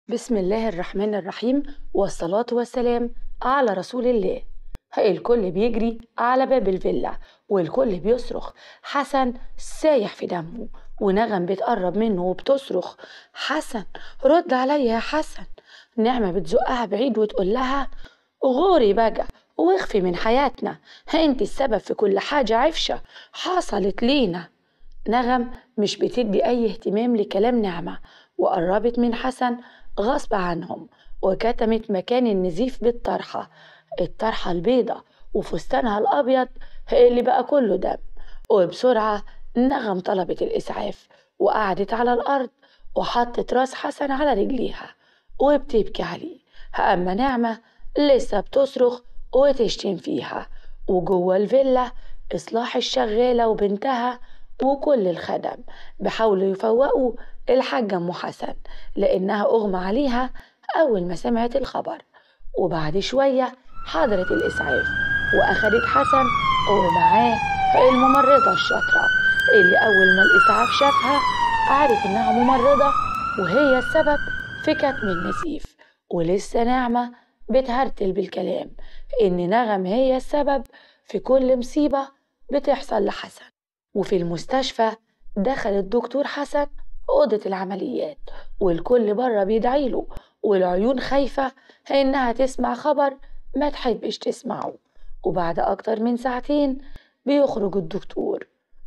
بسم الله الرحمن الرحيم والصلاة والسلام على رسول الله الكل بيجري على باب الفيلا والكل بيصرخ حسن سايح في دمه ونغم بتقرب منه وبتصرخ حسن رد عليا يا حسن نعمة بتزقها بعيد وتقول لها غوري بقى واخفي من حياتنا انت السبب في كل حاجة عفشة حصلت لينا نغم مش بتدي أي اهتمام لكلام نعمة وقربت من حسن غصب عنهم وكتمت مكان النزيف بالطرحة الطرحة البيضة وفستانها الأبيض اللي بقى كله دم وبسرعة نغم طلبت الإسعاف وقعدت على الأرض وحطت راس حسن على رجليها وبتبكي عليه أما نعمة لسه بتصرخ وتشتم فيها وجوه الفيلا إصلاح الشغالة وبنتها وكل الخدم بحاولوا يفوقوا الحاجة أم حسن لأنها أغمى عليها أول ما سمعت الخبر وبعد شوية حضرت الإسعاف وأخدت حسن ومعاه الممرضة الشاطرة اللي أول ما الإسعاف شافها عرف إنها ممرضة وهي السبب في كتم النزيف ولسه نعمة بتهرتل بالكلام إن نغم هي السبب في كل مصيبة بتحصل لحسن وفي المستشفى دخل الدكتور حسن أوضة العمليات والكل بره بيدعيله والعيون خايفة إنها تسمع خبر ما تحبش تسمعه وبعد أكتر من ساعتين بيخرج الدكتور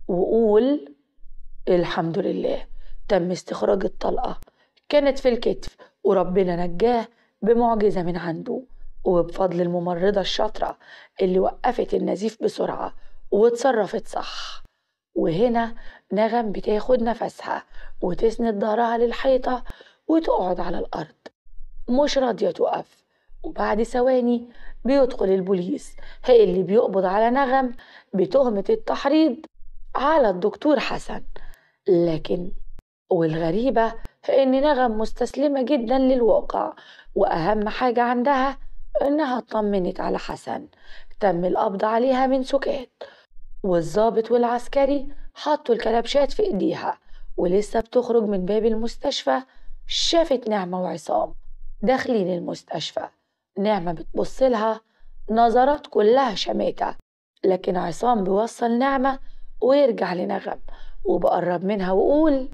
وقول الحمد لله تم استخراج الطلقة كانت في الكتف وربنا نجاه بمعجزة من عنده وبفضل الممرضة الشاطرة اللي وقفت النزيف بسرعة وتصرفت صح وهنا نغم بتاخد نفسها وتسند ظهرها للحيطة وتقعد على الأرض مش راضية تقف وبعد ثواني بيدخل البوليس هي اللي بيقبض على نغم بتهمة التحريض على الدكتور حسن لكن والغريبة إن نغم مستسلمة جدا للواقع وأهم حاجة عندها إنها اطمنت على حسن تم القبض عليها من سكات والضابط والعسكري حطوا الكلبشات في ايديها ولسه بتخرج من باب المستشفى شافت نعمة وعصام داخلين المستشفى نعمة بتبص لها نظرات كلها شماتة لكن عصام بيوصل نعمة ويرجع لنغم وبقرب منها وقول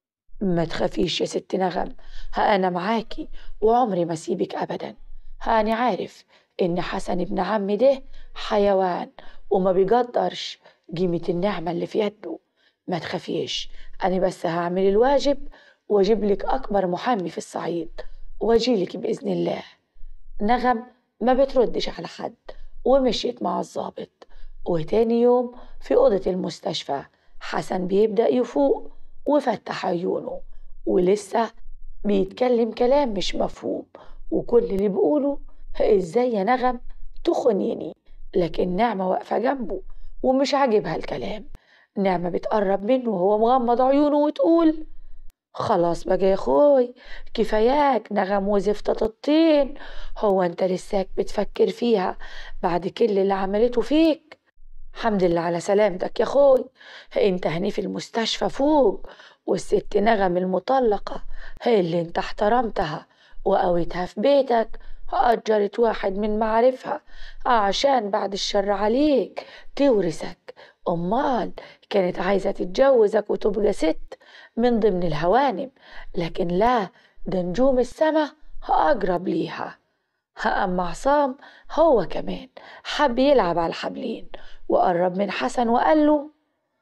ما تخافيش يا ست نغم ها أنا معاكي وعمري ما سيبك أبدا هاني عارف إن حسن ابن عمي ده حيوان وما بيقدرش قيمة النعمة اللي في يده ما تخافيش أنا بس هعمل الواجب وأجيب لك أكبر محامي في الصعيد وأجيلك بإذن الله نغم ما بتردش على حد ومشيت مع الضابط وتاني يوم في أوضة المستشفى حسن بيبدأ يفوق وفتح عيونه ولسه بيتكلم كلام مش مفهوم وكل اللي بيقوله ازاي يا نغم تخنيني لكن نعمة واقفة جنبه ومش عاجبها الكلام نعمة بتقرب منه وهو مغمض عيونه وتقول خلاص بقى يا اخوي كفاياك نغم وزفتة الطين هو انت لساك بتفكر فيها بعد كل اللي عملته فيك حمد لله على سلامتك يا اخوي انت هني في المستشفى فوق والست نغم المطلقة هي اللي انت احترمتها وقويتها في بيتك أجرت واحد من معارفها عشان بعد الشر عليك تورثك أمال كانت عايزة تتجوزك وتبقى ست من ضمن الهوانم لكن لا ده نجوم السما أقرب ليها أما عصام هو كمان حب يلعب على الحبلين وقرب من حسن وقال له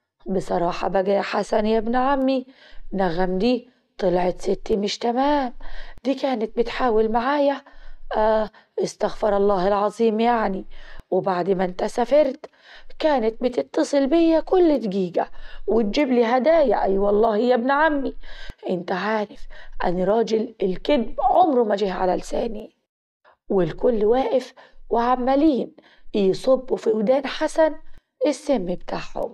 بصراحة بقى يا حسن يا ابن عمي نغم دي طلعت ستي مش تمام دي كانت بتحاول معايا آه استغفر الله العظيم يعني وبعد ما انت سافرت كانت بتتصل بيا كل دقيقة وتجيب لي هدايا أي والله يا ابن عمي انت عارف أنا راجل الكذب عمره ما جه على لساني والكل واقف وعمالين يصبوا في ودان حسن السم بتاعهم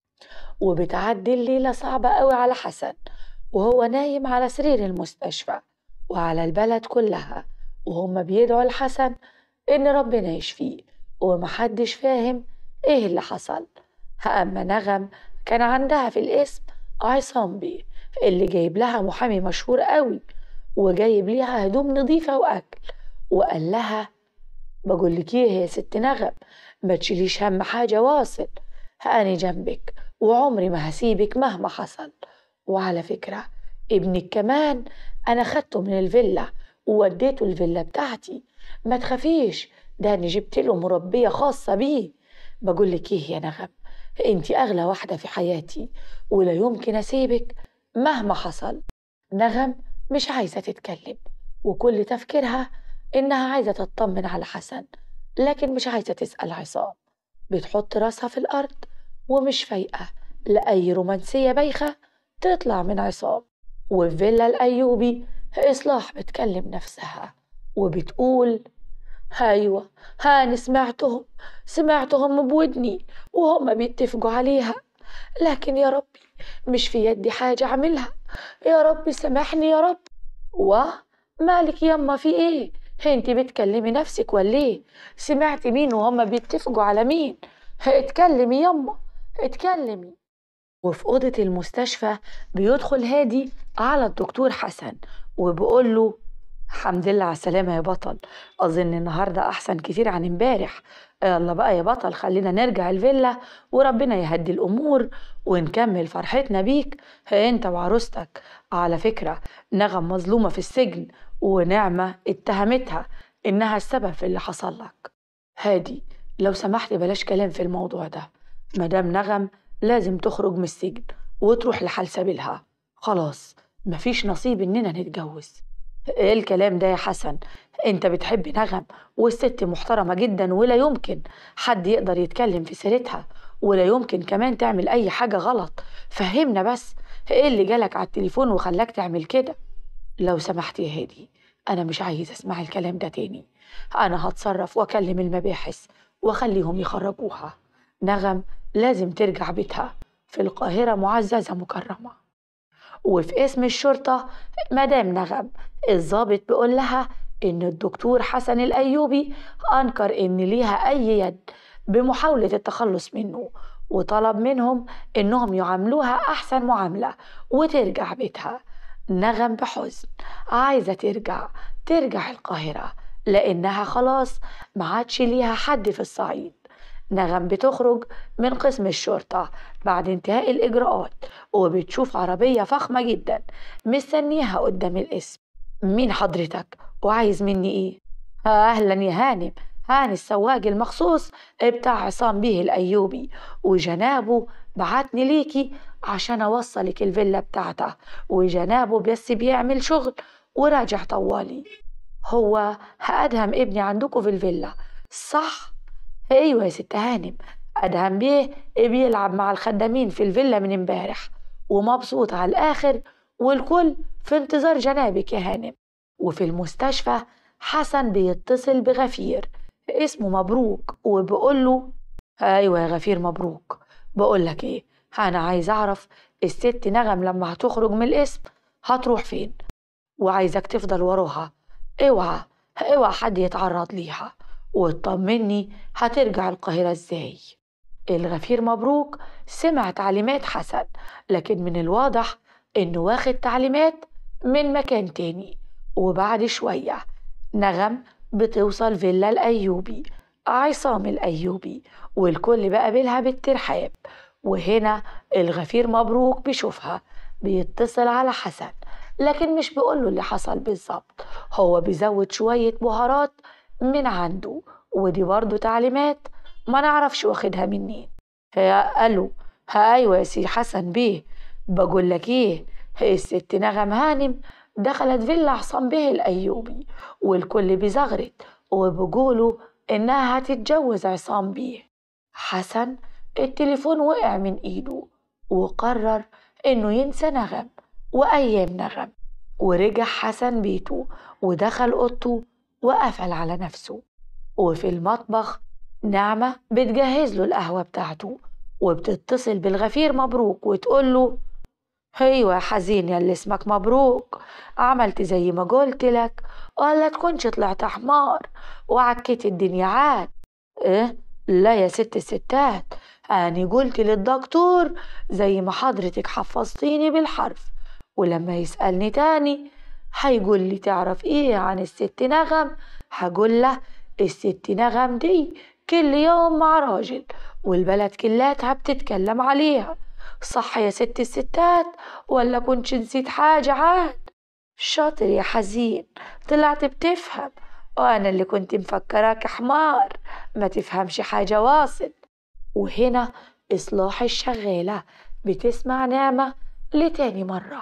وبتعدي الليلة صعبة قوي على حسن وهو نايم على سرير المستشفى وعلى البلد كلها وهم بيدعوا لحسن إن ربنا يشفيه ومحدش فاهم إيه اللي حصل أما نغم كان عندها في الاسم عصام بيه اللي جايب لها محامي مشهور قوي وجايب ليها هدوم نظيفة وأكل وقال لها بقول لك ايه يا ست نغم ما تشيليش هم حاجة واصل أنا جنبك وعمري ما هسيبك مهما حصل وعلى فكرة ابنك كمان أنا خدته من الفيلا ووديته الفيلا بتاعتي ما تخافيش ده أنا جبت له مربية خاصة بيه بقول لك إيه يا نغم أنت أغلى واحدة في حياتي ولا يمكن أسيبك مهما حصل نغم مش عايزة تتكلم وكل تفكيرها إنها عايزة تطمن على حسن لكن مش عايزة تسأل عصام بتحط راسها في الأرض ومش فايقة لأي رومانسية بايخة تطلع من عصام وفي فيلا الأيوبي إصلاح بتكلم نفسها وبتقول أيوة هاني سمعتهم سمعتهم بودني وهم بيتفقوا عليها لكن يا ربي مش في يدي حاجة أعملها يا ربي سامحني يا رب واه مالك يما في ايه انتي بتكلمي نفسك ولا ايه سمعتي مين وهم بيتفقوا على مين اتكلمي يما اتكلمي وفي أوضة المستشفى بيدخل هادي على الدكتور حسن وبيقول له الحمد لله على السلامة يا بطل أظن النهاردة أحسن كتير عن امبارح يلا بقى يا بطل خلينا نرجع الفيلا وربنا يهدي الأمور ونكمل فرحتنا بيك أنت وعروستك على فكرة نغم مظلومة في السجن ونعمة اتهمتها إنها السبب في اللي حصل لك هادي لو سمحت بلاش كلام في الموضوع ده مدام نغم لازم تخرج من السجن وتروح لحال سبيلها خلاص مفيش نصيب إننا نتجوز ايه الكلام ده يا حسن انت بتحب نغم والست محترمة جدا ولا يمكن حد يقدر يتكلم في سيرتها ولا يمكن كمان تعمل اي حاجة غلط فهمنا بس ايه اللي جالك على التليفون وخلاك تعمل كده لو سمحت يا هادي انا مش عايز اسمع الكلام ده تاني انا هتصرف واكلم المباحث واخليهم يخرجوها نغم لازم ترجع بيتها في القاهرة معززة مكرمة وفي اسم الشرطة مدام نغم الضابط بيقول لها إن الدكتور حسن الأيوبي أنكر إن ليها أي يد بمحاولة التخلص منه وطلب منهم إنهم يعاملوها أحسن معاملة وترجع بيتها نغم بحزن عايزة ترجع ترجع القاهرة لأنها خلاص ما عادش ليها حد في الصعيد نغم بتخرج من قسم الشرطة بعد انتهاء الإجراءات وبتشوف عربية فخمة جدا مستنيها قدام الاسم مين حضرتك وعايز مني ايه أهلا يا هانم هاني السواق المخصوص بتاع عصام بيه الأيوبي وجنابه بعتني ليكي عشان أوصلك الفيلا بتاعته وجنابه بس بيعمل شغل وراجع طوالي هو هأدهم ابني عندكم في الفيلا صح؟ ايوه يا ست هانم ادهم بيه بيلعب مع الخدامين في الفيلا من امبارح ومبسوط على الاخر والكل في انتظار جنابك يا هانم وفي المستشفى حسن بيتصل بغفير اسمه مبروك وبيقول له ايوه يا غفير مبروك بقول لك ايه انا عايز اعرف الست نغم لما هتخرج من الاسم هتروح فين وعايزك تفضل وراها اوعى اوعى حد يتعرض ليها وتطمني هترجع القاهرة ازاي الغفير مبروك سمع تعليمات حسن لكن من الواضح انه واخد تعليمات من مكان تاني وبعد شوية نغم بتوصل فيلا الأيوبي عصام الأيوبي والكل بقى بيلها بالترحاب وهنا الغفير مبروك بيشوفها بيتصل على حسن لكن مش بيقوله اللي حصل بالظبط هو بيزود شوية بهارات من عنده ودي برضه تعليمات ما نعرفش واخدها منين قالوا ها ايوه يا سي حسن بيه بقول لك ايه الست نغم هانم دخلت فيلا عصام بيه الايوبي والكل بيزغرت وبيقولوا انها هتتجوز عصام بيه حسن التليفون وقع من ايده وقرر انه ينسى نغم وايام نغم ورجع حسن بيته ودخل اوضته وقفل على نفسه وفي المطبخ نعمة بتجهز له القهوة بتاعته وبتتصل بالغفير مبروك وتقول له ايوه يا حزين يا اللي اسمك مبروك عملت زي ما قلت لك ولا تكونش طلعت حمار وعكيت الدنيا عاد ايه لا يا ست الستات أنا قلت للدكتور زي ما حضرتك حفظتيني بالحرف ولما يسألني تاني هيقول لي تعرف ايه عن الست نغم هقول له الست نغم دي كل يوم مع راجل والبلد كلاتها بتتكلم عليها صح يا ست الستات ولا كنت نسيت حاجة عاد شاطر يا حزين طلعت بتفهم وأنا اللي كنت مفكراك حمار ما تفهمش حاجة واصل وهنا إصلاح الشغالة بتسمع نعمة لتاني مرة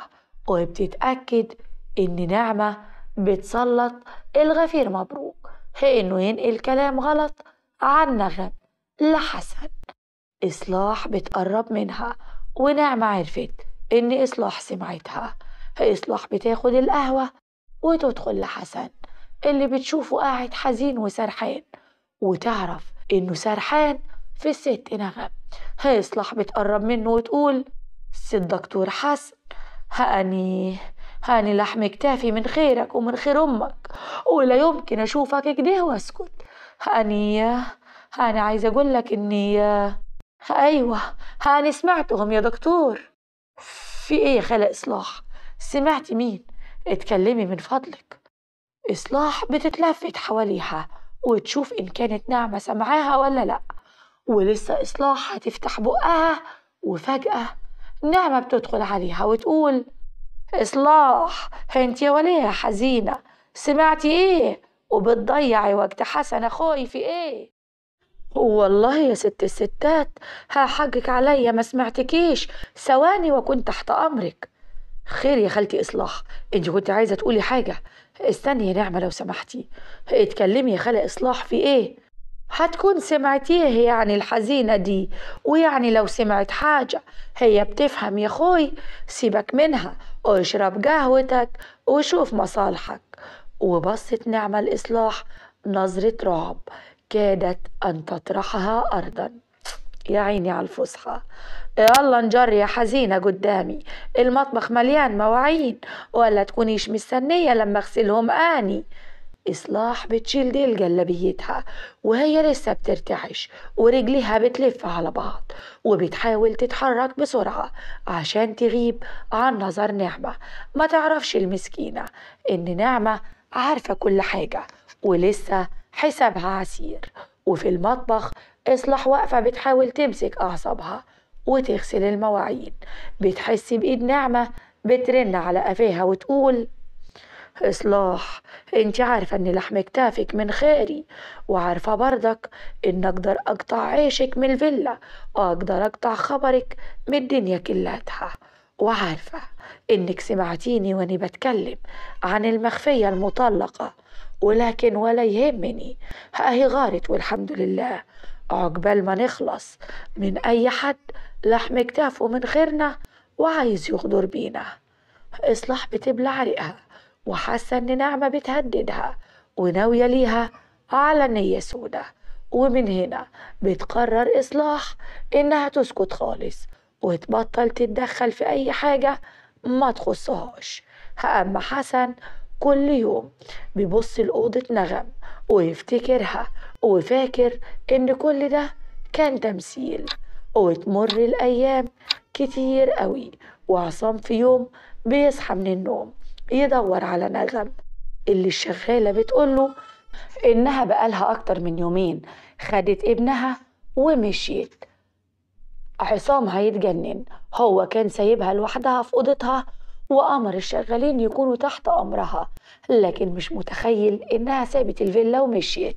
وبتتأكد إن نعمة بتسلط الغفير مبروك هي إنه ينقل كلام غلط عن نغم لحسن إصلاح بتقرب منها ونعمة عرفت إن إصلاح سمعتها إصلاح بتاخد القهوة وتدخل لحسن اللي بتشوفه قاعد حزين وسرحان وتعرف إنه سرحان في الست نغم إصلاح بتقرب منه وتقول الست دكتور حسن هاني هاني لحم كتافي من خيرك ومن خير أمك ولا يمكن أشوفك كده وأسكت هاني هاني عايزة أقول لك إني أيوة هاني سمعتهم يا دكتور في إيه يا خالة إصلاح سمعتي مين اتكلمي من فضلك إصلاح بتتلفت حواليها وتشوف إن كانت نعمة سمعاها ولا لأ ولسه إصلاح هتفتح بقها وفجأة نعمة بتدخل عليها وتقول إصلاح انت يا ولية حزينة سمعتي إيه وبتضيعي وقت حسن أخوي في إيه والله يا ست الستات هحقك عليا ما سمعتكيش ثواني وكنت تحت أمرك خير يا خالتي إصلاح انت كنت عايزة تقولي حاجة استني يا نعمة لو سمحتي اتكلمي يا خالة إصلاح في إيه هتكون سمعتيه يعني الحزينة دي ويعني لو سمعت حاجة هي بتفهم يا خوي سيبك منها واشرب قهوتك وشوف مصالحك وبصت نعمة الإصلاح نظرة رعب كادت أن تطرحها أرضا يا عيني على الفصحى يلا نجري يا حزينة قدامي المطبخ مليان مواعين ولا تكونيش مستنية لما اغسلهم اني إصلاح بتشيل ديل جلبيتها وهي لسه بترتعش ورجليها بتلف على بعض وبتحاول تتحرك بسرعة عشان تغيب عن نظر نعمة ما تعرفش المسكينة إن نعمة عارفة كل حاجة ولسه حسابها عسير وفي المطبخ إصلاح واقفة بتحاول تمسك أعصابها وتغسل المواعين بتحس بإيد نعمة بترن على قفاها وتقول إصلاح انت عارفة ان لحم كتافك من خيري وعارفة برضك ان اقدر اقطع عيشك من الفيلا واقدر اقطع خبرك من الدنيا كلاتها وعارفة انك سمعتيني واني بتكلم عن المخفية المطلقة ولكن ولا يهمني هاهي غارت والحمد لله عقبال ما نخلص من اي حد لحم كتافه من خيرنا وعايز يغدر بينا إصلاح بتبلع ريقها وحاسة إن نعمة بتهددها وناوية ليها على نية سودة ومن هنا بتقرر إصلاح إنها تسكت خالص وتبطل تتدخل في أي حاجة ما تخصهاش أما حسن كل يوم بيبص لأوضة نغم ويفتكرها وفاكر إن كل ده كان تمثيل وتمر الأيام كتير قوي وعصام في يوم بيصحى من النوم يدور على نغم اللي الشغالة بتقوله إنها بقالها أكتر من يومين خدت ابنها ومشيت عصام هيتجنن هو كان سايبها لوحدها في أوضتها وأمر الشغالين يكونوا تحت أمرها لكن مش متخيل إنها سابت الفيلا ومشيت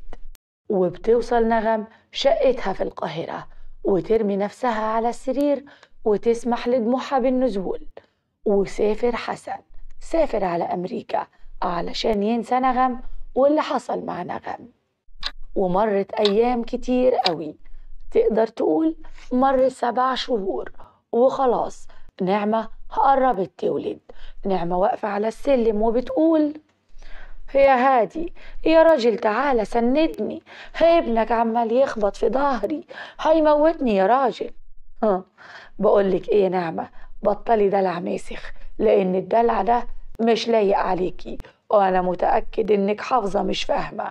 وبتوصل نغم شقتها في القاهرة وترمي نفسها على السرير وتسمح لدموعها بالنزول وسافر حسن سافر على أمريكا علشان ينسى نغم واللي حصل مع نغم ومرت أيام كتير قوي تقدر تقول مر سبع شهور وخلاص نعمة قربت تولد نعمة واقفة على السلم وبتقول يا هادي يا راجل تعالى سندني هي ابنك عمال يخبط في ظهري هيموتني يا راجل ها بقولك ايه يا نعمة بطلي دلع ماسخ لان الدلع ده مش لايق عليكي وانا متأكد انك حافظة مش فاهمة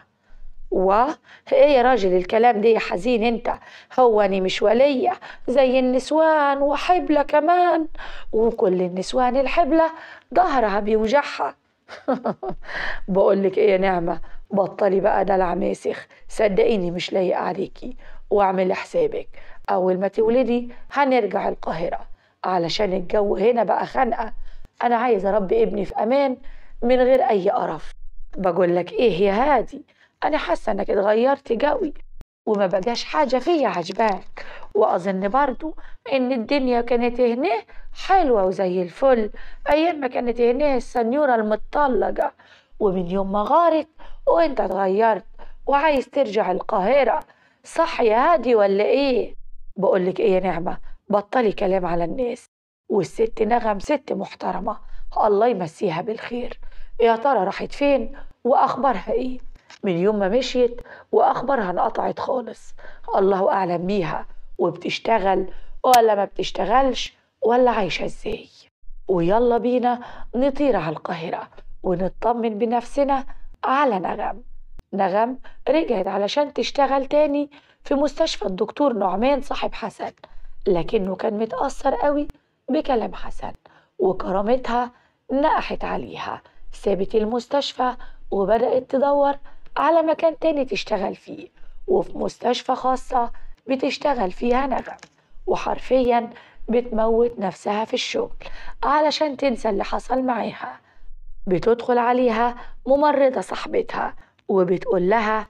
و ايه يا راجل الكلام ده يا حزين انت هو اني مش ولية زي النسوان وحبلة كمان وكل النسوان الحبلة ظهرها بيوجعها بقولك ايه يا نعمة بطلي بقى دلع ماسخ صدقيني مش لايق عليكي واعملي حسابك اول ما تولدي هنرجع القاهرة علشان الجو هنا بقى خانقة انا عايزة اربي ابني في امان من غير اي قرف بقولك ايه يا هادي انا حاسة انك اتغيرت جوي وما بقاش حاجة فيا عجباك وأظن برضو إن الدنيا كانت هنا حلوة وزي الفل أيام ما كانت هنا السنيورة المطلقة ومن يوم ما غارت وإنت اتغيرت وعايز ترجع القاهرة صح يا هادي ولا إيه؟ بقولك إيه يا نعمة بطلي كلام على الناس والست نغم ست محترمة الله يمسيها بالخير يا ترى راحت فين وأخبارها إيه؟ من يوم ما مشيت وأخبارها انقطعت خالص الله أعلم بيها وبتشتغل ولا ما بتشتغلش ولا عايشة ازاي ويلا بينا نطير على القاهرة ونطمن بنفسنا على نغم نغم رجعت علشان تشتغل تاني في مستشفى الدكتور نعمان صاحب حسن لكنه كان متأثر قوي بكلام حسن وكرامتها نقحت عليها سابت المستشفى وبدأت تدور على مكان تاني تشتغل فيه وفي مستشفى خاصة بتشتغل فيها نغم وحرفيا بتموت نفسها في الشغل علشان تنسى اللي حصل معاها بتدخل عليها ممرضة صاحبتها وبتقول لها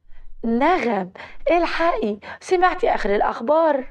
نغم الحقي سمعتي آخر الأخبار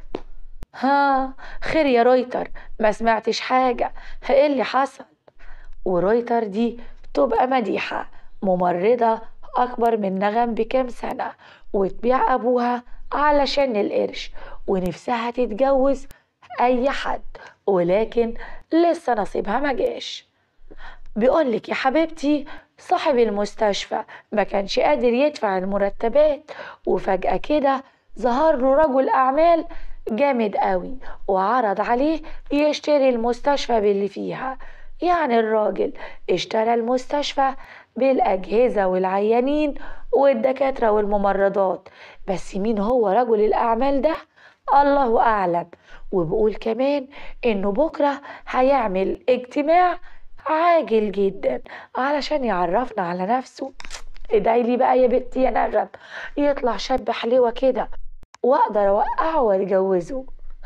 ها خير يا رويتر ما سمعتش حاجة ايه اللي حصل ورويتر دي تبقى مديحة ممرضة أكبر من نغم بكام سنة وتبيع أبوها علشان القرش ونفسها تتجوز أي حد ولكن لسه نصيبها مجاش بيقولك يا حبيبتي صاحب المستشفى ما كانش قادر يدفع المرتبات وفجأة كده ظهر له رجل أعمال جامد قوي وعرض عليه يشتري المستشفى باللي فيها يعني الراجل اشترى المستشفى بالأجهزة والعيانين والدكاترة والممرضات بس مين هو رجل الأعمال ده؟ الله أعلم وبقول كمان إنه بكرة هيعمل اجتماع عاجل جدا علشان يعرفنا على نفسه ادعي لي بقى يا بنتي يا نغم يطلع شاب حلوة كده واقدر اوقعه واتجوزه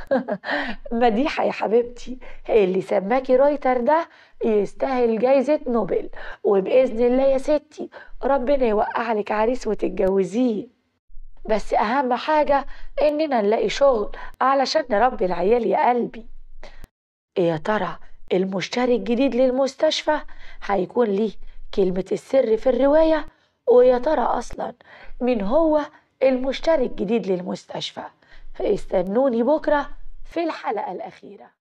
مديحة يا حبيبتي اللي سماكي رويتر ده يستاهل جايزة نوبل وبإذن الله يا ستي ربنا يوقع لك عريس وتتجوزيه بس أهم حاجة إننا نلاقي شغل علشان نربي العيال يا قلبي يا ترى المشتري الجديد للمستشفى هيكون ليه كلمة السر في الرواية ويا ترى أصلا مين هو المشتري الجديد للمستشفى استنوني بكرة في الحلقة الأخيرة